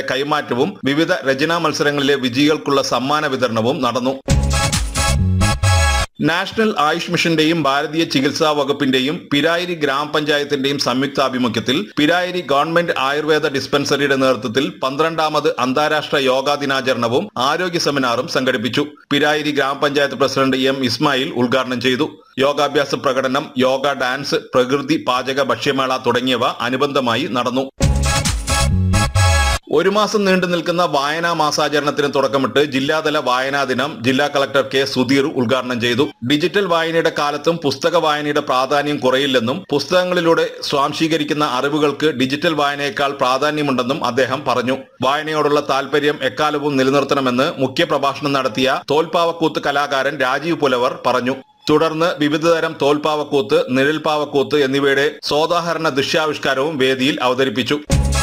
കൈമാറ്റവും വിവിധ രചനാ മത്സരങ്ങളിലെ വിജയികൾക്കുള്ള സമ്മാന വിതരണവും നടന്നു നാഷണൽ ആയുഷ് മിഷന്റെയും ഭാരതീയ ചികിത്സാ വകുപ്പിന്റെയും പിരായിരി ഗ്രാമപഞ്ചായത്തിന്റെയും സംയുക്താഭിമുഖ്യത്തിൽ പിരായിരി ഗവൺമെന്റ് ആയുർവേദ ഡിസ്പെൻസറിയുടെ നേതൃത്വത്തിൽ പന്ത്രണ്ടാമത് അന്താരാഷ്ട്ര യോഗാ ദിനാചരണവും ആരോഗ്യ സെമിനാറും സംഘടിപ്പിച്ചു പിരായിരി ഗ്രാമപഞ്ചായത്ത് പ്രസിഡന്റ് എം ഇസ്മായിൽ ഉദ്ഘാടനം ചെയ്തു യോഗാഭ്യാസ പ്രകടനം യോഗ ഡാൻസ് പ്രകൃതി പാചക ഭക്ഷ്യമേള തുടങ്ങിയവ അനുബന്ധമായി നടന്നു ഒരു മാസം നീണ്ടു നിൽക്കുന്ന വായനാ മാസാചരണത്തിന് തുടക്കമിട്ട് ജില്ലാതല വായനാ ദിനം ജില്ലാ കളക്ടർ കെ സുധീർ ഉദ്ഘാടനം ചെയ്തു ഡിജിറ്റൽ വായനയുടെ കാലത്തും പുസ്തക വായനയുടെ പ്രാധാന്യം കുറയില്ലെന്നും പുസ്തകങ്ങളിലൂടെ സ്വാംശീകരിക്കുന്ന അറിവുകൾക്ക് ഡിജിറ്റൽ വായനയേക്കാൾ പ്രാധാന്യമുണ്ടെന്നും അദ്ദേഹം പറഞ്ഞു വായനയോടുള്ള താല്പര്യം എക്കാലവും നിലനിർത്തണമെന്ന് മുഖ്യപ്രഭാഷണം നടത്തിയ തോൽപ്പാവക്കൂത്ത് കലാകാരൻ രാജീവ് പുലവർ പറഞ്ഞു തുടർന്ന് വിവിധതരം തോൽപ്പാവക്കൂത്ത് നിഴൽപ്പാവക്കൂത്ത് എന്നിവയുടെ സോദാഹരണ ദൃശ്യാവിഷ്കാരവും വേദിയിൽ അവതരിപ്പിച്ചു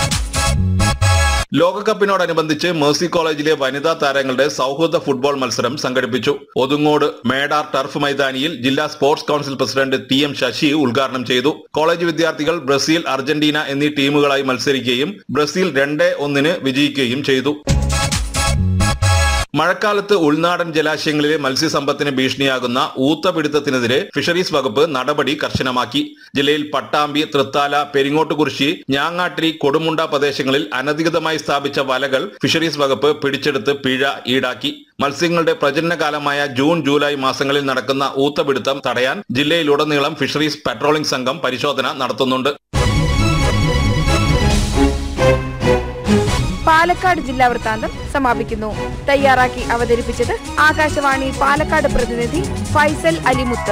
ലോകകപ്പിനോടനുബന്ധിച്ച് മേഴ്സി കോളേജിലെ വനിതാ താരങ്ങളുടെ സൗഹൃദ ഫുട്ബോൾ മത്സരം സംഘടിപ്പിച്ചു ഒതുങ്ങോട് മേടാർ ടർഫ് മൈതാനിയിൽ ജില്ലാ sports council president T M Sasi ഉദ്ഘാടനം ചെയ്തു കോളേജ് വിദ്യാർത്ഥികൾ ബ്രസീൽ അർജന്റീന എന്നീ ടീമുകളായി മത്സരിക്കുകയും ബ്രസീൽ രണ്ട് ഒന്നിന് വിജയിക്കുകയും ചെയ്തു മഴക്കാലത്ത് ഉൾനാടൻ ജലാശയങ്ങളിലെ മത്സ്യസമ്പത്തിന് ഭീഷണിയാകുന്ന ഊത്തപിടുത്തത്തിനെതിരെ ഫിഷറീസ് വകുപ്പ് നടപടി കർശനമാക്കി ജില്ലയിൽ പട്ടാമ്പി തൃത്താല പെരിങ്ങോട്ടുകുറിശി ഞാങ്ങാട്ടിരി കൊടുമുണ്ട പ്രദേശങ്ങളിൽ അനധികൃതമായി സ്ഥാപിച്ച വലകൾ ഫിഷറീസ് വകുപ്പ് പിടിച്ചെടുത്ത് പിഴ ഈടാക്കി മത്സ്യങ്ങളുടെ പ്രജനനകാലമായ ജൂൺ ജൂലൈ മാസങ്ങളിൽ നടക്കുന്ന ഊത്തപിടുത്തം തടയാൻ ജില്ലയിലുടനീളം ഫിഷറീസ് പട്രോളിംഗ് സംഘം പരിശോധന നടത്തുന്നുണ്ട് പാലക്കാട് ജില്ലാ വൃത്താന്തം സമാപിക്കുന്നു തയ്യാറാക്കി അവതരിപ്പിച്ചത് ആകാശവാണി പാലക്കാട് പ്രതിനിധി ഫൈസൽ അലിമുത്ത്